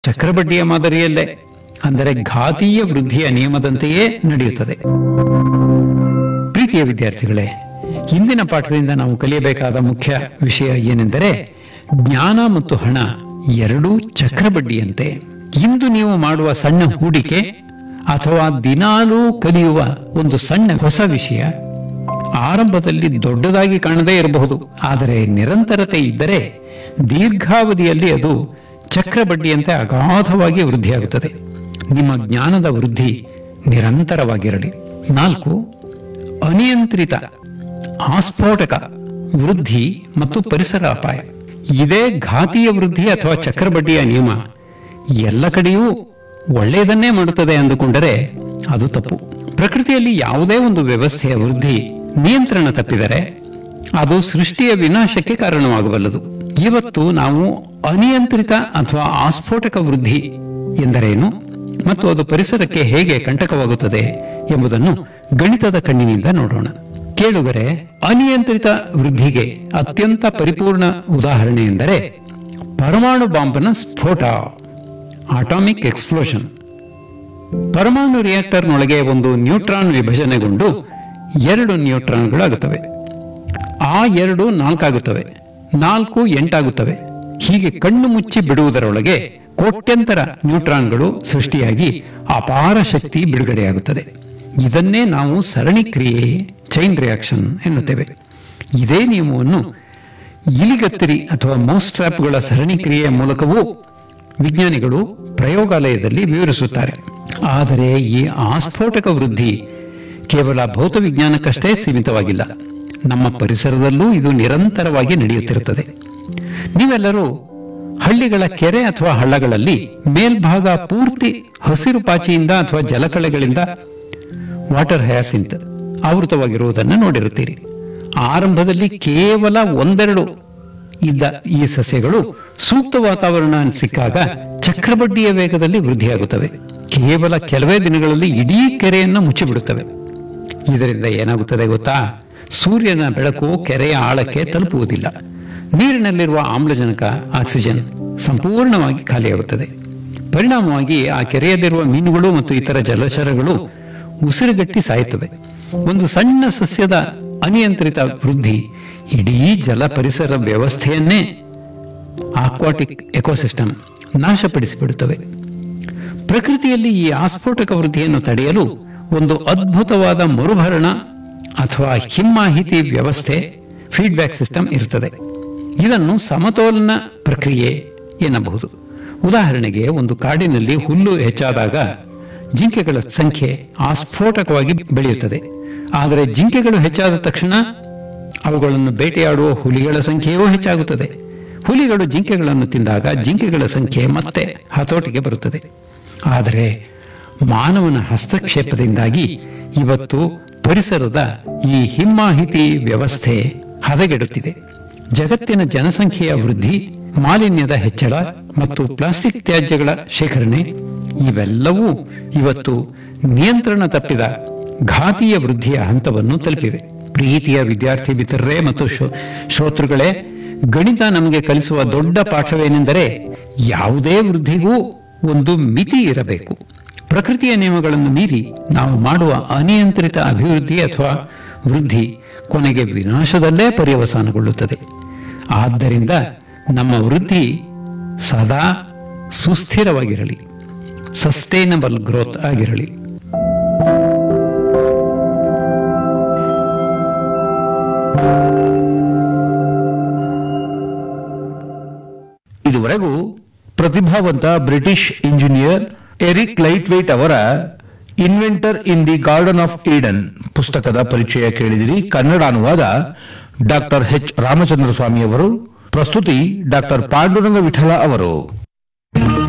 ಚಕ್ರಬಡ್ಡಿಯ ಮಾದರಿಯಲ್ಲೇ ಅಂದರೆ ಘಾತೀಯ ವೃದ್ಧಿಯ ನಿಯಮದಂತೆಯೇ ನಡೆಯುತ್ತದೆ ಪ್ರೀತಿಯ ವಿದ್ಯಾರ್ಥಿಗಳೇ ಇಂದಿನ ಪಾಠದಿಂದ ನಾವು ಕಲಿಯಬೇಕಾದ ಮುಖ್ಯ ವಿಷಯ ಏನೆಂದರೆ ಜ್ಞಾನ ಮತ್ತು ಹಣ ಎರಡೂ ಚಕ್ರಬಡ್ಡಿಯಂತೆ ಇಂದು ನೀವು ಮಾಡುವ ಸಣ್ಣ ಹೂಡಿಕೆ ಅಥವಾ ದಿನಾಲೂ ಕಲಿಯುವ ಒಂದು ಸಣ್ಣ ಹೊಸ ವಿಷಯ ಆರಂಭದಲ್ಲಿ ದೊಡ್ಡದಾಗಿ ಕಾಣದೇ ಇರಬಹುದು ಆದರೆ ನಿರಂತರತೆ ಇದ್ದರೆ ದೀರ್ಘಾವಧಿಯಲ್ಲಿ ಅದು ಚಕ್ರಬಡ್ಡಿಯಂತೆ ಅಗಾಧವಾಗಿ ವೃದ್ಧಿಯಾಗುತ್ತದೆ ನಿಮ್ಮ ಜ್ಞಾನದ ವೃದ್ಧಿ ನಿರಂತರವಾಗಿರಲಿ ನಾಲ್ಕು ಅನಿಯಂತ್ರಿತ ಆಸ್ಫೋಟಕ ವೃದ್ಧಿ ಮತ್ತು ಪರಿಸರ ಅಪಾಯ ಇದೇ ಘಾತೀಯ ವೃದ್ಧಿ ಅಥವಾ ಚಕ್ರಬಡ್ಡಿಯ ನಿಯಮ ಎಲ್ಲ ಕಡೆಯೂ ಒಳ್ಳೆಯದನ್ನೇ ಮಾಡುತ್ತದೆ ಅಂದುಕೊಂಡರೆ ಅದು ತಪ್ಪು ಪ್ರಕೃತಿಯಲ್ಲಿ ಯಾವುದೇ ಒಂದು ವ್ಯವಸ್ಥೆಯ ವೃದ್ಧಿ ನಿಯಂತ್ರಣ ತಪ್ಪಿದರೆ ಅದು ಸೃಷ್ಟಿಯ ವಿನಾಶಕ್ಕೆ ಕಾರಣವಾಗಬಲ್ಲದು ಇವತ್ತು ನಾವು ಅನಿಯಂತ್ರಿತ ಅಥವಾ ಆಸ್ಫೋಟಕ ವೃದ್ಧಿ ಎಂದರೇನು ಮತ್ತು ಅದು ಪರಿಸರಕ್ಕೆ ಹೇಗೆ ಕಂಟಕವಾಗುತ್ತದೆ ಎಂಬುದನ್ನು ಗಣಿತದ ಕಣ್ಣಿನಿಂದ ನೋಡೋಣ ಕೇಳುಗರೆ ಅನಿಯಂತ್ರಿತ ವೃದ್ಧಿಗೆ ಅತ್ಯಂತ ಪರಿಪೂರ್ಣ ಉದಾಹರಣೆ ಎಂದರೆ ಪರಮಾಣು ಬಾಂಬ್ನ ಸ್ಫೋಟ ಅಟಾಮಿಕ್ ಎಕ್ಸ್ಪ್ಲೋಷನ್ ಪರಮಾಣು ರಿಯಾಕ್ಟರ್ನೊಳಗೆ ಒಂದು ನ್ಯೂಟ್ರಾನ್ ವಿಭಜನೆಗೊಂಡು ಎರಡು ನ್ಯೂಟ್ರಾನ್ಗಳಾಗುತ್ತವೆ ಆ ಎರಡು ನಾಲ್ಕಾಗುತ್ತವೆ ನಾಲ್ಕು ಎಂಟಾಗುತ್ತವೆ ಹೀಗೆ ಕಣ್ಣು ಮುಚ್ಚಿ ಬಿಡುವುದರೊಳಗೆ ಕೋಟ್ಯಂತರ ನ್ಯೂಟ್ರಾನ್ಗಳು ಸೃಷ್ಟಿಯಾಗಿ ಅಪಾರ ಶಕ್ತಿ ಬಿಡುಗಡೆಯಾಗುತ್ತದೆ ಇದನ್ನೇ ನಾವು ಸರಣಿ ಕ್ರಿಯೆ ಚೈನ್ ರಿಯಾಕ್ಷನ್ ಎನ್ನುತ್ತೇವೆ ಇದೇ ನಿಯಮವನ್ನು ಇಲಿಗತ್ತರಿ ಅಥವಾ ಮೌಸ್ ಟ್ರ್ಯಾಪ್ಗಳ ಸರಣಿ ಕ್ರಿಯೆಯ ಮೂಲಕವೂ ವಿಜ್ಞಾನಿಗಳು ಪ್ರಯೋಗಾಲಯದಲ್ಲಿ ವಿವರಿಸುತ್ತಾರೆ ಆದರೆ ಈ ಆಸ್ಫೋಟಕ ವೃದ್ಧಿ ಕೇವಲ ಭೌತ ವಿಜ್ಞಾನಕ್ಕಷ್ಟೇ ಸೀಮಿತವಾಗಿಲ್ಲ ನಮ್ಮ ಪರಿಸರದಲ್ಲೂ ಇದು ನಿರಂತರವಾಗಿ ನಡೆಯುತ್ತಿರುತ್ತದೆ ನೀವೆಲ್ಲರೂ ಹಳ್ಳಿಗಳ ಕೆರೆ ಅಥವಾ ಹಳ್ಳಗಳಲ್ಲಿ ಮೇಲ್ಭಾಗ ಪೂರ್ತಿ ಹಸಿರು ಪಾಚಿಯಿಂದ ಅಥವಾ ಜಲಕಳೆಗಳಿಂದ ವಾಟರ್ ಹ್ಯಾಸಿಂತ್ ಆವೃತವಾಗಿರುವುದನ್ನು ನೋಡಿರುತ್ತೀರಿ ಆರಂಭದಲ್ಲಿ ಕೇವಲ ಒಂದೆರಡು ಇದ್ದ ಈ ಸಸ್ಯಗಳು ಸೂಕ್ತ ವಾತಾವರಣ ಸಿಕ್ಕಾಗ ಚಕ್ರಬಡ್ಡಿಯ ವೇಗದಲ್ಲಿ ವೃದ್ಧಿಯಾಗುತ್ತವೆ ಕೇವಲ ಕೆಲವೇ ದಿನಗಳಲ್ಲಿ ಇಡೀ ಕೆರೆಯನ್ನು ಮುಚ್ಚಿಬಿಡುತ್ತವೆ ಇದರಿಂದ ಏನಾಗುತ್ತದೆ ಗೊತ್ತಾ ಸೂರ್ಯನ ಬೆಳಕು ಕೆರೆಯ ಆಳಕ್ಕೆ ತಲುಪುವುದಿಲ್ಲ ನೀರಿನಲ್ಲಿರುವ ಆಮ್ಲಜನಕ ಆಕ್ಸಿಜನ್ ಸಂಪೂರ್ಣವಾಗಿ ಖಾಲಿಯಾಗುತ್ತದೆ ಪರಿಣಾಮವಾಗಿ ಆ ಕೆರೆಯಲ್ಲಿರುವ ಮೀನುಗಳು ಮತ್ತು ಇತರ ಜಲಚರಗಳು ಉಸಿರುಗಟ್ಟಿ ಸಾಯುತ್ತವೆ ಒಂದು ಸಣ್ಣ ಸಸ್ಯದ ಅನಿಯಂತ್ರಿತ ವೃದ್ಧಿ ಇಡೀ ಜಲ ಪರಿಸರ ವ್ಯವಸ್ಥೆಯನ್ನೇ ಆಕ್ವಾಟಿಕ್ ಎಕೋಸಿಸ್ಟಮ್ ನಾಶಪಡಿಸಿಬಿಡುತ್ತವೆ ಪ್ರಕೃತಿಯಲ್ಲಿ ಈ ಆಸ್ಫೋಟಕ ವೃದ್ಧಿಯನ್ನು ತಡೆಯಲು ಒಂದು ಅದ್ಭುತವಾದ ಮರುಭರಣ ಅಥವಾ ಹಿಮ್ಮಾಹಿತಿ ವ್ಯವಸ್ಥೆ ಫೀಡ್ಬ್ಯಾಕ್ ಸಿಸ್ಟಮ್ ಇರುತ್ತದೆ ಇದನ್ನು ಸಮತೋಲನ ಪ್ರಕ್ರಿಯೆ ಎನ್ನಬಹುದು ಉದಾಹರಣೆಗೆ ಒಂದು ಕಾಡಿನಲ್ಲಿ ಹುಲ್ಲು ಹೆಚ್ಚಾದಾಗ ಜಿಂಕೆಗಳ ಸಂಖ್ಯೆ ಆಸ್ಫೋಟಕವಾಗಿ ಬೆಳೆಯುತ್ತದೆ ಆದರೆ ಜಿಂಕೆಗಳು ಹೆಚ್ಚಾದ ತಕ್ಷಣ ಅವುಗಳನ್ನು ಬೇಟೆಯಾಡುವ ಹುಲಿಗಳ ಸಂಖ್ಯೆಯೂ ಹೆಚ್ಚಾಗುತ್ತದೆ ಹುಲಿಗಳು ಜಿಂಕೆಗಳನ್ನು ತಿಂದಾಗ ಜಿಂಕೆಗಳ ಸಂಖ್ಯೆ ಮತ್ತೆ ಹತೋಟಿಗೆ ಬರುತ್ತದೆ ಆದರೆ ಮಾನವನ ಹಸ್ತಕ್ಷೇಪದಿಂದಾಗಿ ಇವತ್ತು ಪರಿಸರದ ಈ ಹಿಮ್ಮಾಹಿತಿ ವ್ಯವಸ್ಥೆ ಹದಗೆಡುತ್ತಿದೆ ಜಗತ್ತಿನ ಜನಸಂಖ್ಯೆಯ ವೃದ್ಧಿ ಮಾಲಿನ್ಯದ ಹೆಚ್ಚಳ ಮತ್ತು ಪ್ಲಾಸ್ಟಿಕ್ ತ್ಯಾಜ್ಯಗಳ ಶೇಖರಣೆ ಇವೆಲ್ಲವೂ ಇವತ್ತು ನಿಯಂತ್ರಣ ತಪ್ಪಿದ ಘಾತೀಯ ವೃದ್ಧಿಯ ಹಂತವನ್ನು ತಲುಪಿವೆ ಪ್ರೀತಿಯ ವಿದ್ಯಾರ್ಥಿ ಮಿತ್ರರೇ ಮತ್ತು ಶೋ- ಶ್ರೋತೃಗಳೇ ಗಣಿತ ನಮಗೆ ಕಲಿಸುವ ದೊಡ್ಡ ಪಾಠವೇನೆಂದರೆ ಯಾವುದೇ ವೃದ್ಧಿಗೂ ಒಂದು ಮಿತಿ ಇರಬೇಕು ಪ್ರಕೃತಿಯ ನಿಯಮಗಳನ್ನು ಮೀರಿ ನಾವು ಮಾಡುವ ಅನಿಯಂತ್ರಿತ ಅಭಿವೃದ್ಧಿ ಅಥವಾ ವೃದ್ಧಿ ಕೊನೆಗೆ ವಿನಾಶದಲ್ಲೇ ಪರ್ಯವಸಾನಗೊಳ್ಳುತ್ತದೆ ಆದ್ದರಿಂದ ನಮ್ಮ ವೃದ್ಧಿ ಸದಾ ಸುಸ್ಥಿರವಾಗಿರಲಿ ಸಸ್ಟೈನಬಲ್ ಗ್ರೋತ್ ಆಗಿರಲಿ ಇದುವರೆಗೂ ಪ್ರತಿಭಾವಂತ British engineer Eric Laithwaite ಅವರ inventor in the garden of Eden ಪುಸ್ತಕದ ಪರಿಚಯ ಕೇಳಿದಿರಿ ಕನ್ನಡ ಅನುವಾದ ಡಾಕ್ಟರ್ ಎಚ್ ರಾಮಚಂದ್ರ ಸ್ವಾಮಿ ಅವರು ಪ್ರಸ್ತುತಿ ಡಾಕ್ಟರ್ ಪಾಂಡುರಂಗ ವಿಠಲ ಅವರು